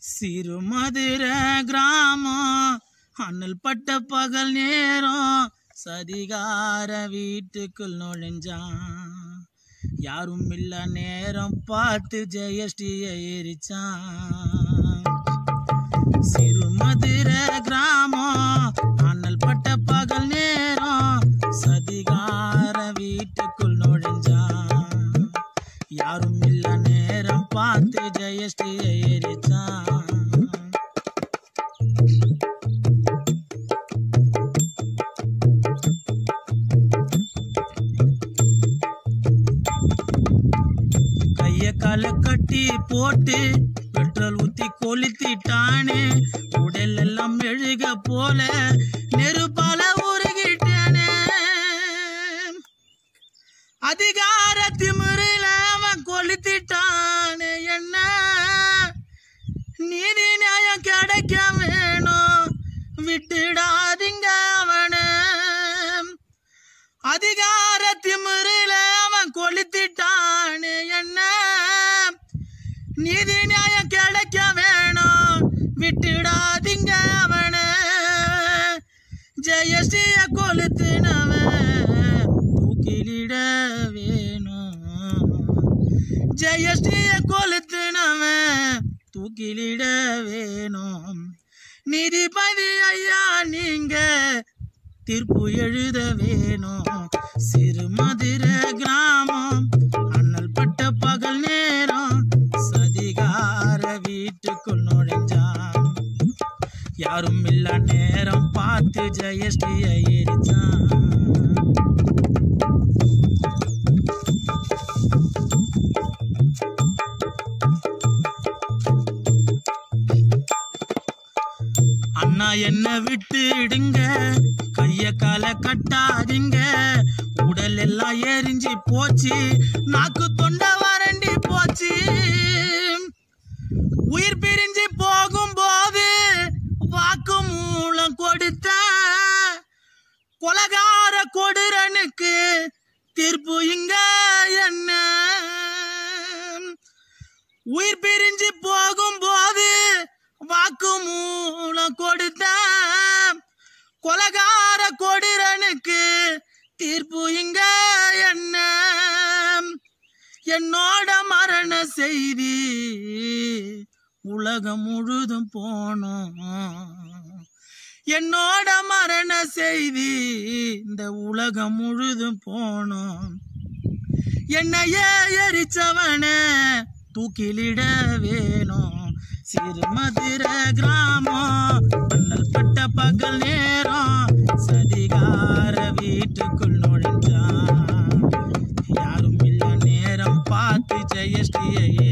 சிறு மதுர கிராமம் அண்ணல் பட்ட பகல் நேரம் சதிகார வீட்டுக்குள் நுழைஞ்சான் யாரும் இல்ல நேரம் பார்த்து ஜெயஸ்ரீய எரிச்சான் சிறு மதுர கிராமம் அண்ணல் பட்ட பகல் நேரம் சதிகார வீட்டுக்குள் நுழைஞ்சான் யாரும் இல்ல நேரம் பார்த்து ஜெயஸ்ரீய எரிச்சான் கைய கால கட்டி போட்டு பெட்ரோல் ஊத்தி கொளுத்திட்டானே உடல் எல்லாம் மெழுக போல நெருப்பால உருகிட்டானே அதிகார திமிரில அவன் கொளுத்திட்டானே என்ன நீதி நியாயம் கிடைக்க வேணும் விட்டுடாதீங்க அவனை அதிகார திமிரில அவன் கொளுத்திட்டானே என்ன நீதி நியாயம் கிடைக்க வேணும் விட்டுடாதீங்க அவனை ஜெயஸ்ரீய கொளுத்தினவன் தூக்கிலிட வேணும் ஜெயஸ்ரீய கொளுத்தினவன் தூக்கிலிட வேணும் நீதிபதி ஐயா நீங்க தீர்ப்பு எழுத வேணும் சிறு மதுர கிராமம் அண்ணல் பட்ட பகல் நேரம் சதிகார வீட்டுக்குள் நுழைஞ்சான் யாரும் இல்ல நேரம் பார்த்து ஜெயஸ்ரீய எரிச்சான் அண்ணா என்ன விட்டுடுங்க கைய கால கட்டாதீங்க உடல் எல்லாம் எரிஞ்சு போச்சு நாக்கு தொண்டை வறண்டி போச்சு உயிர் பிரிஞ்சு போகும்போது வாக்கு மூலம் கொடுத்த கொலகார கொடுரனுக்கு தீர்ப்பு இங்க என்ன உயிர் பிரிஞ்சு போகும்போது வாக்கு மூலம் கொடுத்த கொலகார கொடிரனுக்கு தீர்ப்பு இங்க என்ன என்னோட மரண செய்தி உலகம் முழுதும் போனோம் என்னோட மரண செய்தி இந்த உலகம் முழுதும் போனோம் என்னையே எரிச்சவன தூக்கிலிட வேணும் சிறு மதுர கிராமம் அண்ணல் பட்ட பகல் நேரம் சதிகார வீட்டுக்குள் நுழைஞ்சான் யாரும் இல்ல நேரம் பார்த்து ஜெயஸ்ரீயை